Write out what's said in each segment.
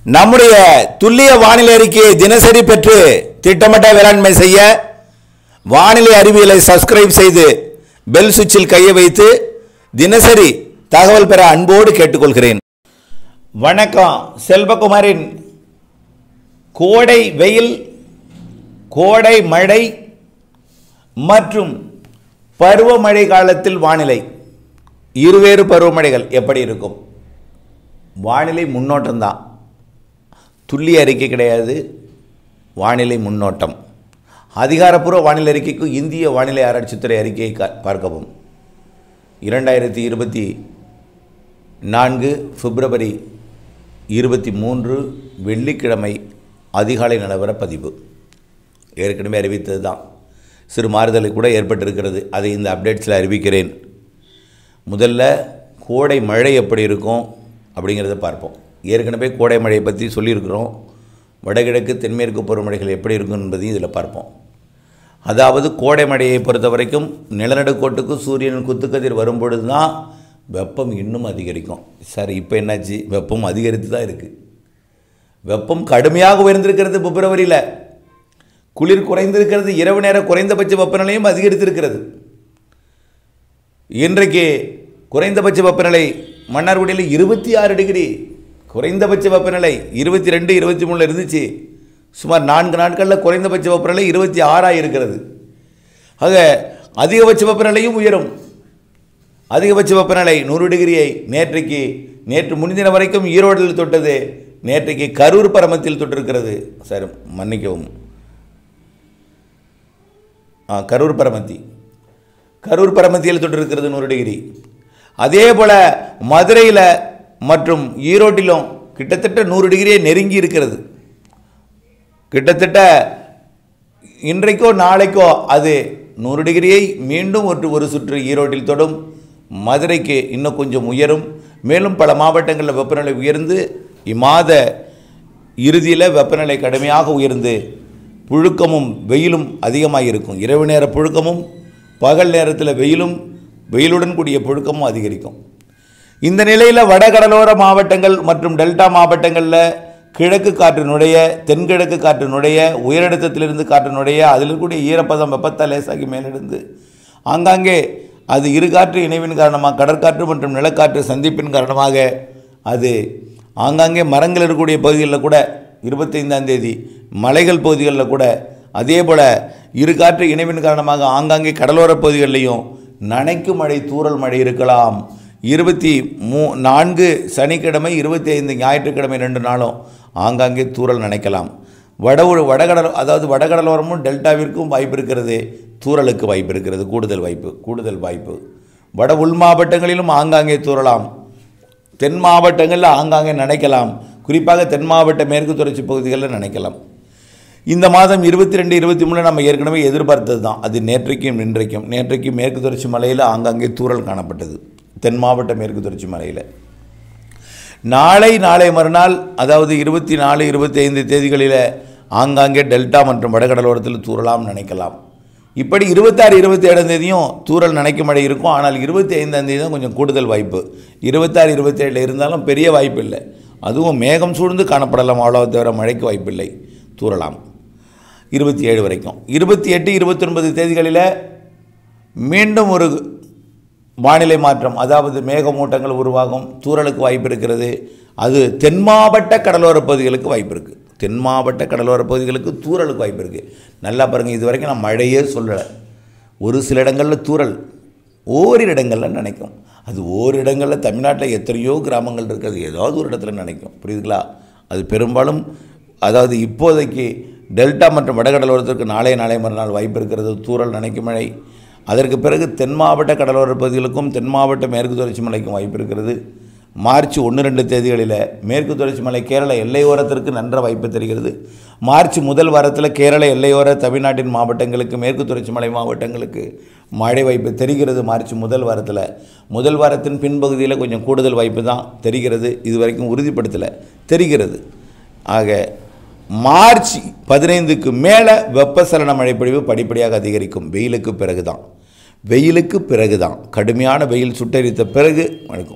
நம்முடைய துல்லிய வானிலை அறிக்கையை தினசரி பெற்று திட்டமிட்ட வேளாண்மை செய்ய வானிலை அறிவியலை சப்ஸ்கிரைப் செய்து பெல் சுவிட்சில் கையை வைத்து தினசரி தகவல் பெற அன்போடு கேட்டுக்கொள்கிறேன் வணக்கம் செல்வகுமாரின் கோடை வெயில் கோடை மழை மற்றும் பருவமழை காலத்தில் வானிலை இருவேறு பருவமழைகள் எப்படி இருக்கும் வானிலை முன்னோட்டம்தான் துல்லிய அறிக்கை கிடையாது வானிலை முன்னோட்டம் அதிகாரப்பூர்வ வானிலை அறிக்கைக்கும் இந்திய வானிலை ஆராய்ச்சித்துறை அறிக்கையை கா- பார்க்கவும் இரண்டாயிரத்தி இருபத்தி நான்கு பிப்ரவரி இருபத்தி மூன்று வெள்ளிக்கிழமை அதிகாலை நிலவர பதிவு ஏற்கனவே அறிவித்தது தான் சிறு மாறுதலை கூட ஏற்பட்டிருக்கிறது அதை இந்த அப்டேட்ஸில் அறிவிக்கிறேன் முதல்ல கோடை மழை எப்படி இருக்கும் அப்படிங்கிறத பார்ப்போம் ஏற்கனவே கோடை மழையை பற்றி சொல்லியிருக்கிறோம் வடகிழக்கு தென்மேற்கு பருவமழைகள் எப்படி இருக்கும் என்பதையும் இதில் பார்ப்போம் அதாவது கோடை மழையை பொறுத்த வரைக்கும் நிலநடுக்கோட்டுக்கு சூரியன் குத்துக்கதிர் வரும்பொழுது தான் வெப்பம் இன்னும் அதிகரிக்கும் சார் இப்போ என்னாச்சு வெப்பம் அதிகரித்து தான் இருக்குது வெப்பம் கடுமையாக உயர்ந்திருக்கிறது பிப்ரவரியில் குளிர் குறைந்திருக்கிறது இரவு நேர குறைந்தபட்ச வெப்பநிலையும் அதிகரித்திருக்கிறது இன்றைக்கு குறைந்தபட்ச வெப்பநிலை மன்னார்குடியில் இருபத்தி ஆறு டிகிரி குறைந்தபட்ச வெப்பநிலை இருபத்தி ரெண்டு இருபத்தி மூணில் இருந்துச்சு சுமார் நான்கு நாட்களில் குறைந்தபட்ச வெப்பநிலை இருபத்தி ஆறாக இருக்கிறது ஆக அதிகபட்ச வெப்பநிலையும் உயரும் அதிகபட்ச வெப்பநிலை நூறு டிகிரியை நேற்றைக்கு நேற்று முன்தின வரைக்கும் ஈரோடில் தொட்டது நேற்றைக்கு கரூர் பரமத்தில் தொட்டிருக்கிறது சார் மன்னிக்கவும் ஆ, கரூர் பரமத்தி கரூர் பரமத்தியில் தொட்டிருக்கிறது நூறு டிகிரி அதே போல் மதுரையில் மற்றும் ஈரோட்டிலும் கிட்டத்தட்ட நூறு டிகிரியை நெருங்கி இருக்கிறது கிட்டத்தட்ட இன்றைக்கோ நாளைக்கோ அது நூறு டிகிரியை மீண்டும் ஒரு ஒரு சுற்று ஈரோட்டில் தொடும் மதுரைக்கு இன்னும் கொஞ்சம் உயரும் மேலும் பல மாவட்டங்களில் வெப்பநிலை உயர்ந்து இம்மாத இறுதியில் வெப்பநிலை கடுமையாக உயர்ந்து புழுக்கமும் வெயிலும் அதிகமாக இருக்கும் இரவு நேர புழுக்கமும் பகல் நேரத்தில் வெயிலும் வெயிலுடன் கூடிய புழுக்கமும் அதிகரிக்கும் இந்த நிலையில் வடகடலோர மாவட்டங்கள் மற்றும் டெல்டா மாவட்டங்களில் கிழக்கு காற்று நுழைய தென்கிழக்கு காற்று நுழைய உயரழுத்தத்திலிருந்து காற்று நுழைய அதில் இருக்கக்கூடிய ஈரப்பதம் வெப்பத்தால் லேசாகி மேலெழுந்து ஆங்காங்கே அது இரு காற்று இணைவின் காரணமாக கடற்காற்று மற்றும் நிலக்காற்று சந்திப்பின் காரணமாக அது ஆங்காங்கே மரங்கள் இருக்கக்கூடிய பகுதிகளில் கூட இருபத்தைந்தாம் தேதி மலைகள் பகுதிகளில் கூட அதே போல் இரு காற்று இணைவின் காரணமாக ஆங்காங்கே கடலோரப் பகுதிகளிலையும் நனைக்கும் மழை தூறல் மழை இருக்கலாம் இருபத்தி மூ நான்கு சனிக்கிழமை இருபத்தி ஐந்து ஞாயிற்றுக்கிழமை ரெண்டு நாளும் ஆங்காங்கே தூறல் நனைக்கலாம் வட வடகடல் அதாவது வடகடலோரமும் டெல்டாவிற்கும் வாய்ப்பு இருக்கிறது தூறலுக்கு வாய்ப்பு இருக்கிறது கூடுதல் வாய்ப்பு கூடுதல் வாய்ப்பு வட உள் மாவட்டங்களிலும் ஆங்காங்கே தூறலாம் தென் மாவட்டங்களில் ஆங்காங்கே நினைக்கலாம் குறிப்பாக தென் மாவட்ட மேற்கு தொடர்ச்சி பகுதிகளில் நினைக்கலாம் இந்த மாதம் இருபத்தி ரெண்டு இருபத்தி மூணு நம்ம ஏற்கனவே எதிர்பார்த்தது தான் அது நேற்றைக்கும் இன்றைக்கும் நேற்றைக்கு மேற்கு தொடர்ச்சி மலையில் ஆங்காங்கே தூறல் காணப்பட்டது தென் மாவட்ட மேற்கு தொடர்ச்சி மலையில் நாளை நாளை மறுநாள் அதாவது இருபத்தி நாலு இருபத்தி ஐந்து தேதிகளில் ஆங்காங்கே டெல்டா மற்றும் வடகடலோரத்தில் தூறலாம் நினைக்கலாம் இப்படி இருபத்தாறு இருபத்தி ஏழாம் தேதியும் தூறல் நினைக்கும் மழை இருக்கும் ஆனால் இருபத்தி ஐந்தாம் தேதி தான் கொஞ்சம் கூடுதல் வாய்ப்பு இருபத்தாறு இருபத்தி ஏழில் இருந்தாலும் பெரிய வாய்ப்பு இல்லை அதுவும் மேகம் சூழ்ந்து காணப்படலாம் அவ்வளோ தவிர மழைக்கு வாய்ப்பில்லை தூறலாம் இருபத்தி ஏழு வரைக்கும் இருபத்தி எட்டு இருபத்தொன்பது தேதிகளில் மீண்டும் ஒரு வானிலை மாற்றம் அதாவது மேகமூட்டங்கள் உருவாகும் தூறலுக்கு வாய்ப்பு இருக்கிறது அது தென் மாவட்ட கடலோரப் பகுதிகளுக்கு வாய்ப்பு இருக்குது தென் மாவட்ட கடலோரப் பகுதிகளுக்கு தூறலுக்கு வாய்ப்பு இருக்குது நல்லா பாருங்கள் இது வரைக்கும் நான் மழையே சொல்லலை ஒரு சில இடங்களில் தூறல் ஓரிரு இடங்களில் நினைக்கும் அது ஓர் இடங்களில் தமிழ்நாட்டில் எத்தனையோ கிராமங்கள் இருக்கிறது ஏதாவது ஒரு இடத்துல நினைக்கும் புரியுதுங்களா அது பெரும்பாலும் அதாவது இப்போதைக்கு டெல்டா மற்றும் வடகடலோரத்திற்கு நாளை நாளை மறுநாள் வாய்ப்பு இருக்கிறது தூறல் நனைக்கும் மழை அதற்கு பிறகு தென் மாவட்ட கடலோர பகுதிகளுக்கும் தென் மாவட்ட மேற்கு தொடர்ச்சி மலைக்கும் வாய்ப்பு இருக்கிறது மார்ச் ஒன்று ரெண்டு தேதிகளில் மேற்கு தொடர்ச்சி மலை கேரள எல்லையோரத்திற்கு நன்ற வாய்ப்பு தெரிகிறது மார்ச் முதல் வாரத்தில் கேரள எல்லையோர தமிழ்நாட்டின் மாவட்டங்களுக்கு மேற்கு தொடர்ச்சி மலை மாவட்டங்களுக்கு மழை வாய்ப்பு தெரிகிறது மார்ச் முதல் வாரத்தில் முதல் வாரத்தின் பின்பகுதியில் கொஞ்சம் கூடுதல் வாய்ப்பு தான் தெரிகிறது இது வரைக்கும் உறுதிப்படுத்தலை தெரிகிறது ஆக மார்ச் பதினைந்துக்கு மேலே வெப்பசலன மழைப்பொழிவு படிப்படியாக அதிகரிக்கும் வெயிலுக்கு பிறகு தான் வெயிலுக்கு பிறகு தான் கடுமையான வெயில் சுட்டரித்த பிறகு இருக்கும்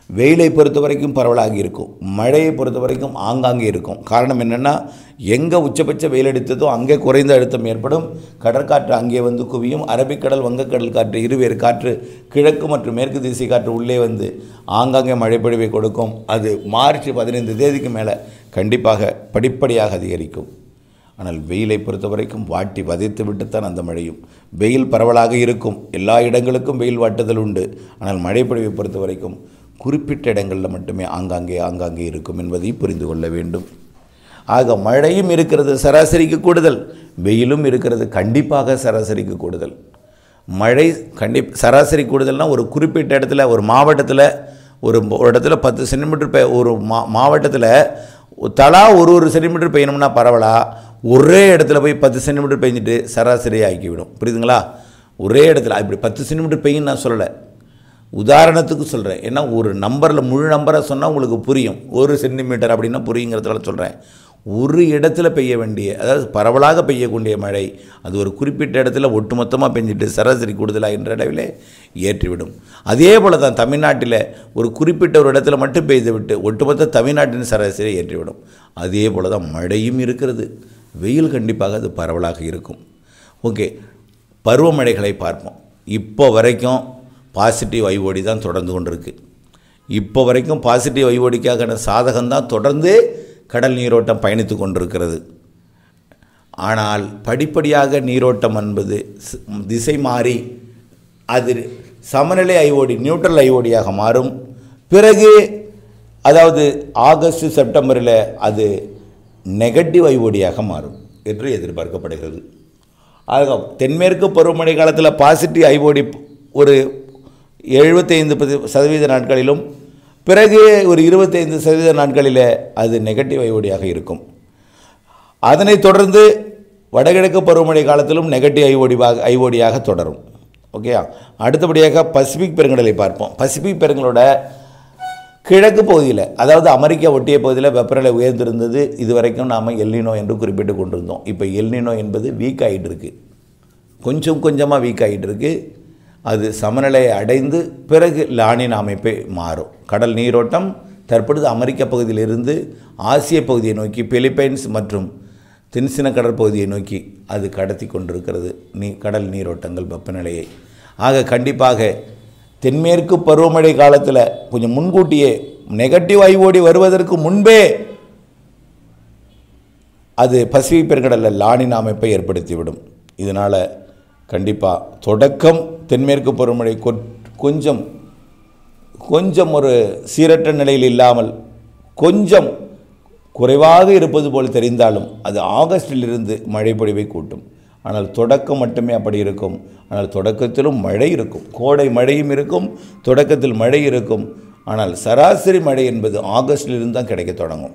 வெயிலை பொறுத்த வரைக்கும் பரவலாக இருக்கும் மழையை பொறுத்த வரைக்கும் ஆங்காங்கே இருக்கும் காரணம் என்னென்னா எங்கே உச்சபட்ச வெயில் அடித்ததோ அங்கே குறைந்த அழுத்தம் ஏற்படும் கடற்காற்று அங்கே வந்து குவியும் அரபிக்கடல் வங்கக்கடல் காற்று இருவேறு காற்று கிழக்கு மற்றும் மேற்கு திசை காற்று உள்ளே வந்து ஆங்காங்கே மழைப்பொழிவை கொடுக்கும் அது மார்ச் பதினைந்து தேதிக்கு மேலே கண்டிப்பாக படிப்படியாக அதிகரிக்கும் ஆனால் வெயிலை பொறுத்த வரைக்கும் வாட்டி வதைத்து விட்டுத்தான் அந்த மழையும் வெயில் பரவலாக இருக்கும் எல்லா இடங்களுக்கும் வெயில் வாட்டுதல் உண்டு ஆனால் மழைப்பொழிவை பொறுத்த வரைக்கும் குறிப்பிட்ட இடங்களில் மட்டுமே ஆங்காங்கே ஆங்காங்கே இருக்கும் என்பதை புரிந்து கொள்ள வேண்டும் ஆக மழையும் இருக்கிறது சராசரிக்கு கூடுதல் வெயிலும் இருக்கிறது கண்டிப்பாக சராசரிக்கு கூடுதல் மழை கண்டி சராசரி கூடுதல்னால் ஒரு குறிப்பிட்ட இடத்துல ஒரு மாவட்டத்தில் ஒரு ஒரு இடத்துல பத்து சென்டிமீட்டர் பெ ஒரு மா மாவட்டத்தில் தலா ஒரு ஒரு சென்டிமீட்டர் பெய்யணும்னா பரவலா ஒரே இடத்துல போய் பத்து சென்டிமீட்டர் பெஞ்சிட்டு சராசரியாக ஆக்கிவிடும் புரியுதுங்களா ஒரே இடத்துல இப்படி பத்து சென்டிமீட்டர் பெய்யும் நான் சொல்லலை உதாரணத்துக்கு சொல்கிறேன் ஏன்னா ஒரு நம்பரில் முழு நம்பரை சொன்னால் உங்களுக்கு புரியும் ஒரு சென்டிமீட்டர் அப்படின்னா புரியுங்கிறதுல சொல்கிறேன் ஒரு இடத்துல பெய்ய வேண்டிய அதாவது பரவலாக பெய்யக்கூடிய மழை அது ஒரு குறிப்பிட்ட இடத்துல ஒட்டுமொத்தமாக பெஞ்சிட்டு சராசரி கூடுதலாக என்ற அளவிலே ஏற்றிவிடும் அதே போல் தான் தமிழ்நாட்டில் ஒரு குறிப்பிட்ட ஒரு இடத்துல மட்டும் பெய்து விட்டு ஒட்டுமொத்த தமிழ்நாட்டின் சராசரியை ஏற்றிவிடும் அதே போல் தான் மழையும் இருக்கிறது வெயில் கண்டிப்பாக அது பரவலாக இருக்கும் ஓகே பருவமழைகளை பார்ப்போம் இப்போ வரைக்கும் பாசிட்டிவ் ஐஓடி தான் தொடர்ந்து கொண்டிருக்கு இப்போ வரைக்கும் பாசிட்டிவ் ஐஓடிக்கான சாதகம் தான் தொடர்ந்து கடல் நீரோட்டம் பயணித்து கொண்டிருக்கிறது ஆனால் படிப்படியாக நீரோட்டம் என்பது ஸ்- திசை மாறி அது சமநிலை ஐஓடி நியூட்ரல் ஐஓடியாக மாறும் பிறகு அதாவது ஆகஸ்ட் செப்டம்பரில் அது நெகட்டிவ் ஐஓடியாக மாறும் என்று எதிர்பார்க்கப்படுகிறது ஆக தென்மேற்கு பருவமழை காலத்தில் பாசிட்டிவ் ஐஓடி ஒரு எழுபத்தைந்து பதி- சதவீத நாட்களிலும் பிறகு ஒரு இருபத்தைந்து சதவீத நாட்களில் அது நெகட்டிவ் ஐஓடியாக இருக்கும் அதனைத் தொடர்ந்து வடகிழக்கு பருவமழை காலத்திலும் நெகட்டிவ் ஐஓடிவாக ஐஓடியாக தொடரும் ஓகேயா அடுத்தபடியாக பசிபிக் பெருங்கடலை பார்ப்போம் பசிபிக் பெருங்கலோட கிழக்கு பகுதியில் அதாவது அமெரிக்கா ஒட்டிய பகுதியில் வெப்பநிலை உயர்ந்திருந்தது இதுவரைக்கும் நாம் எல்னினோ என்று குறிப்பிட்டு கொண்டிருந்தோம் இப்போ எல்னினோ என்பது வீக் ஆகிட்டு இருக்கு கொஞ்சம் கொஞ்சமாக வீக் ஆகிட்டு இருக்கு அது சமநிலையை அடைந்து பிறகு லானின் அமைப்பே மாறும் கடல் நீரோட்டம் தற்பொழுது அமெரிக்க பகுதியிலிருந்து ஆசிய பகுதியை நோக்கி பிலிப்பைன்ஸ் மற்றும் தென்சின கடற்பகுதியை நோக்கி அது கடத்தி கொண்டிருக்கிறது நீ கடல் நீரோட்டங்கள் வெப்பநிலையை ஆக கண்டிப்பாக தென்மேற்கு பருவமழை காலத்தில் கொஞ்சம் முன்கூட்டியே நெகட்டிவ் ஐஓடி வருவதற்கு முன்பே அது பசிபிக் பெருங்கடலில் லானின் அமைப்பை ஏற்படுத்திவிடும் இதனால் கண்டிப்பாக தொடக்கம் தென்மேற்கு பருவமழை கொ- கொஞ்சம் கொஞ்சம் ஒரு சீரற்ற நிலையில் இல்லாமல் கொஞ்சம் குறைவாக இருப்பது போல் தெரிந்தாலும் அது ஆகஸ்டிலிருந்து மழை பொழிவை கூட்டும் ஆனால் தொடக்கம் மட்டுமே அப்படி இருக்கும் ஆனால் தொடக்கத்திலும் மழை இருக்கும் கோடை மழையும் இருக்கும் தொடக்கத்தில் மழை இருக்கும் ஆனால் சராசரி மழை என்பது ஆகஸ்டிலிருந்து தான் கிடைக்க தொடங்கும்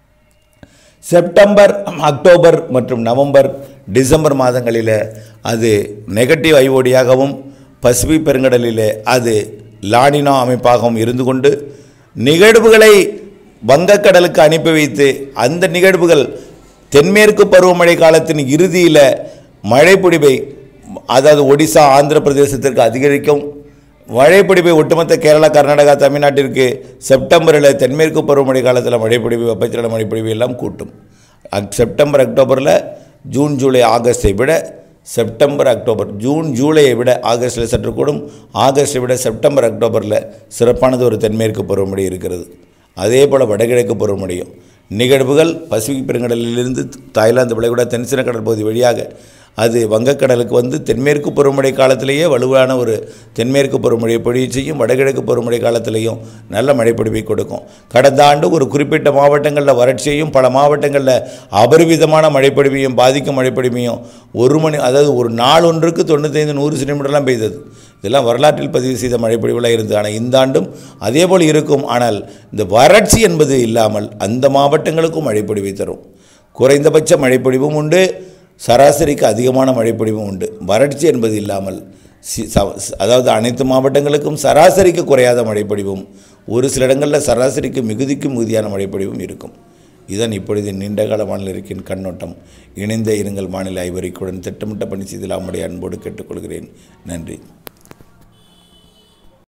செப்டம்பர் அக்டோபர் மற்றும் நவம்பர் டிசம்பர் மாதங்களில் அது நெகட்டிவ் ஐஓடியாகவும் பசிபிக் பெருங்கடலில் அது லானினோ அமைப்பாகவும் இருந்து கொண்டு நிகழ்வுகளை வங்கக்கடலுக்கு அனுப்பி வைத்து அந்த நிகழ்வுகள் தென்மேற்கு பருவமழை காலத்தின் இறுதியில் மழைப்பொழிவை அதாவது ஒடிசா ஆந்திர பிரதேசத்திற்கு அதிகரிக்கும் மழைப்பிடிப்பை ஒட்டுமொத்த கேரளா கர்நாடகா தமிழ்நாட்டிற்கு செப்டம்பரில் தென்மேற்கு பருவமழை காலத்தில் மழைப்பிடிப்பு வெப்பச்சலன மழைப்பிடிப்பு எல்லாம் கூட்டும் அக்- செப்டம்பர் அக்டோபரில் ஜூன் ஜூலை ஆகஸ்டை விட செப்டம்பர் அக்டோபர் ஜூன் ஜூலையை விட ஆகஸ்டில் சற்று கூடும் ஆகஸ்டை விட செப்டம்பர் அக்டோபரில் சிறப்பானது ஒரு தென்மேற்கு பருவமழை இருக்கிறது அதே போல் வடகிழக்கு பருவமழையும் நிகழ்வுகள் பசிபிக் பெருங்கடலிலிருந்து தாய்லாந்து விளைகுடா தென்சின கடற்பகுதி வழியாக அது வங்கக்கடலுக்கு வந்து தென்மேற்கு பருவமழை காலத்திலேயே வலுவான ஒரு தென்மேற்கு பருவமழை பொழிவு செய்யும் வடகிழக்கு பருவமழை காலத்திலேயும் நல்ல மழைப்பொழிவை கொடுக்கும் கடந்த ஆண்டு ஒரு குறிப்பிட்ட மாவட்டங்களில் வறட்சியையும் பல மாவட்டங்களில் அபரிவிதமான மழைப்பொழிவையும் பாதிக்கும் மழைப்பொழிவையும் ஒரு மணி அதாவது ஒரு நாள் ஒன்றுக்கு தொண்ணூத்தைந்து நூறு சென்டிமீட்டர்லாம் பெய்தது இதெல்லாம் வரலாற்றில் பதிவு செய்த மழைப்பொழிவுலாம் இருந்தது ஆனால் இந்த ஆண்டும் அதே போல் இருக்கும் ஆனால் இந்த வறட்சி என்பது இல்லாமல் அந்த மாவட்டங்களுக்கும் மழைப்பொழிவை தரும் குறைந்தபட்ச மழைப்பொழிவும் உண்டு சராசரிக்கு அதிகமான மழைப்பொழிவும் உண்டு வறட்சி என்பது இல்லாமல் சி- ச- அதாவது அனைத்து மாவட்டங்களுக்கும் சராசரிக்கு குறையாத மழைப்பொழிவும் ஒரு சில இடங்களில் சராசரிக்கு மிகுதிக்கு மிகுதியான மழைப்பொழிவும் இருக்கும் இதன் இப்பொழுது நீண்டகால வானிலை இருக்கின் கண்ணோட்டம் இணைந்த இருங்கள் மாநில ஐவரிக்குடன் திட்டமிட்ட பணி செய்தில் அம்முடைய அன்போடு கேட்டுக்கொள்கிறேன் நன்றி